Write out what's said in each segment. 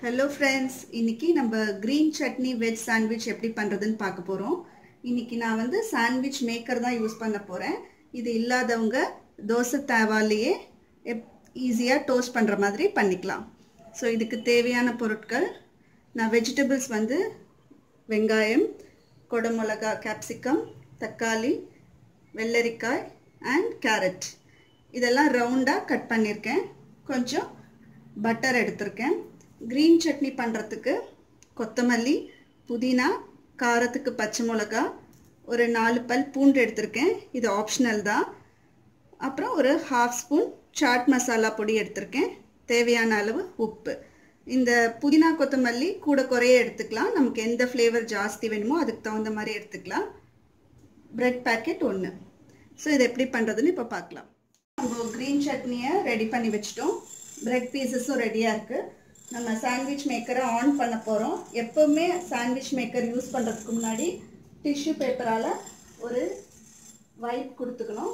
hello friends இன்னைக்கு நம்ம green chutney veg sandwich எப்படி பண்ணுறதுன்னு பார்க்க போகிறோம் இன்னைக்கு நான் வந்து சாண்ட்விச் மேக்கர் தான் யூஸ் பண்ண போகிறேன் இது இல்லாதவங்க தோசை தேவாலேயே எப் ஈஸியாக டோஸ்ட் பண்ணுற மாதிரி பண்ணிக்கலாம் ஸோ இதுக்கு தேவையான பொருட்கள் நான் வெஜிடபிள்ஸ் வந்து வெங்காயம் கொடமிளகா கேப்சிகம் தக்காளி வெள்ளரிக்காய் அண்ட் கேரட் இதெல்லாம் ரவுண்டாக கட் பண்ணியிருக்கேன் கொஞ்சம் பட்டர் எடுத்திருக்கேன் க்ரீன் சட்னி பண்ணுறதுக்கு கொத்தமல்லி புதினா காரத்துக்கு பச்சை மிளகா ஒரு நாலு பல் பூண்டு எடுத்திருக்கேன் இது ஆப்ஷனல் தான் அப்புறம் ஒரு ஹாஃப் ஸ்பூன் சாட் மசாலா பொடி எடுத்திருக்கேன் தேவையான அளவு உப்பு இந்த புதினா கொத்தமல்லி கூட குறைய எடுத்துக்கலாம் நமக்கு எந்த ஃப்ளேவர் ஜாஸ்தி வேணுமோ அதுக்கு தகுந்த மாதிரி எடுத்துக்கலாம் பிரெட் பேக்கெட் ஒன்று ஸோ இது எப்படி பண்ணுறதுன்னு இப்போ பார்க்கலாம் நம்ம க்ரீன் சட்னியை ரெடி பண்ணி வச்சுட்டோம் பிரெட் பீசஸும் ரெடியாக இருக்குது நம்ம சாண்ட்விச் மேக்கரை ஆன் பண்ண போகிறோம் எப்போவுமே சாண்ட்விச் மேக்கர் யூஸ் பண்ணுறதுக்கு முன்னாடி டிஷ்யூ பேப்பரால் ஒரு வைப் கொடுத்துக்கணும்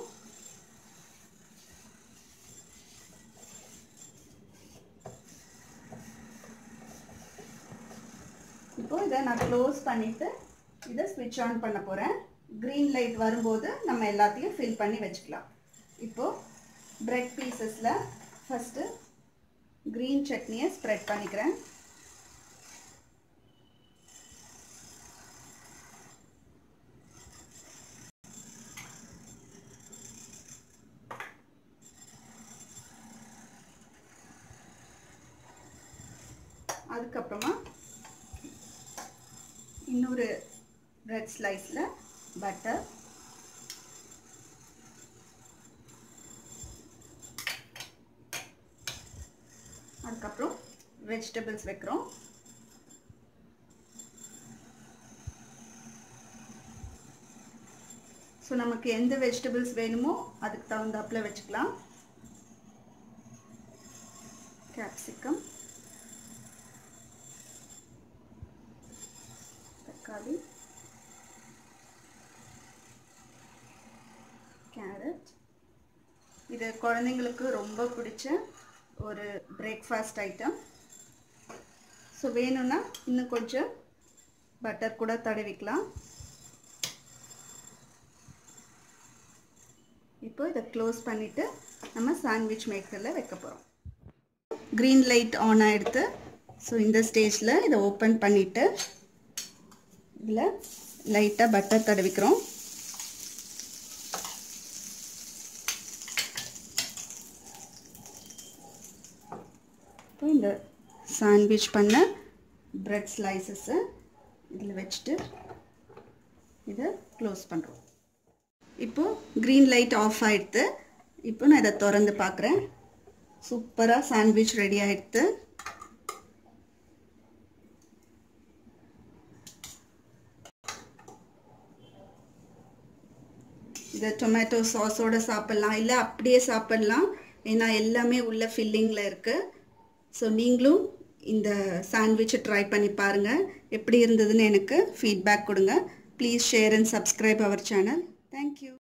இப்போ இதை நான் க்ளோஸ் பண்ணிவிட்டு இதை ஸ்விட்ச் ஆன் பண்ண போகிறேன் க்ரீன் லைட் வரும்போது நம்ம எல்லாத்தையும் ஃபில் பண்ணி வச்சுக்கலாம் இப்போது பிரெட் பீசஸில் ஃபஸ்ட்டு க்ரீன் சட்னியை ஸ்ப்ரெட் பண்ணிக்கிறேன் அதுக்கப்புறமா இன்னொரு பிரெட் ஸ்லைஸில் பட்டர் அதுக்கப்புறம் வெஜிடபிள்ஸ் வைக்கிறோம் ஸோ நமக்கு எந்த வெஜிடபிள்ஸ் வேணுமோ அதுக்கு தகுந்தாப்பில் வச்சுக்கலாம் கேப்சிகம் தக்காளி கேரட் இது குழந்தைங்களுக்கு ரொம்ப பிடிச்ச ஒரு பிரேக்ஃபாஸ்ட் ஐட்டம் ஸோ வேணும்னா இன்னும் கொஞ்சம் பட்டர் கூட தடவிக்கலாம் இப்போ இதை க்ளோஸ் பண்ணிவிட்டு நம்ம சாண்ட்விச் மேக்கரில் வைக்க போகிறோம் க்ரீன் லைட் ஆன் ஆகிடுது ஸோ இந்த ஸ்டேஜில் இதை ஓப்பன் பண்ணிவிட்டு இதில் லைட்டாக பட்டர் தடவிக்கிறோம் இப்போ இந்த சாண்ட்விச் பண்ண ப்ரெட் ஸ்லைசஸ்ஸை இதில் வச்சுட்டு இதை க்ளோஸ் பண்ணுறோம் இப்போது க்ரீன் லைட் ஆஃப் ஆகிடுது இப்போ நான் இதை திறந்து பார்க்குறேன் சூப்பராக சாண்ட்விச் ரெடி ஆகிடுது இதை டொமேட்டோ சாஸோடு சாப்பிட்லாம் இல்லை அப்படியே சாப்பிட்லாம் ஏன்னா எல்லாமே உள்ள ஃபில்லிங்கில் இருக்குது ஸோ நீங்களும் இந்த சாண்ட்விட்சை ட்ரை பண்ணி பாருங்கள் எப்படி இருந்ததுன்னு எனக்கு ஃபீட்பேக் கொடுங்க please share and subscribe our channel thank you